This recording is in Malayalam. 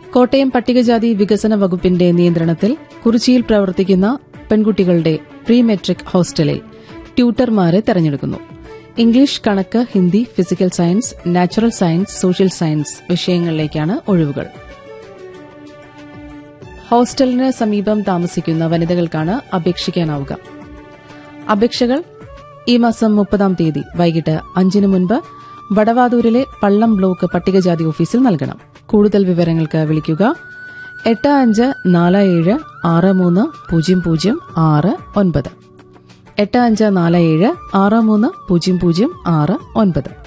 കോട്ടയം പട്ടികജാതി വികസന വകുപ്പിന്റെ നിയന്ത്രണത്തിൽ കുറിച്ചിയിൽ പ്രവർത്തിക്കുന്ന പെൺകുട്ടികളുടെ പ്രീ മെട്രിക് ഹോസ്റ്റലിൽ ട്യൂട്ടർമാരെ തെരഞ്ഞെടുക്കുന്നു ഇംഗ്ലീഷ് കണക്ക് Hindi physical science natural science social science വിഷയങ്ങളിലേക്കാണ് ഒഴിവുകൾ ഹോസ്റ്റലിന് സമീപം താമസിക്കുന്ന വനിതകൾക്കാണ് അപേക്ഷിക്കാനാവുക അപേക്ഷകൾ ഈ മാസം മുപ്പതാം തീയതി വൈകിട്ട് അഞ്ചിന് മുൻപ് വടവാതൂരിലെ പള്ളം ബ്ലോക്ക് പട്ടികജാതി ഓഫീസിൽ നൽകണം കൂടുതൽ വിവരങ്ങൾക്ക് വിളിക്കുക എട്ട് അഞ്ച് നാല് ഏഴ് ആറ് മൂന്ന് പൂജ്യം പൂജ്യം ആറ് ഒൻപത് എട്ട് അഞ്ച് നാല് ഏഴ് ആറ് മൂന്ന് പൂജ്യം പൂജ്യം ആറ് ഒൻപത്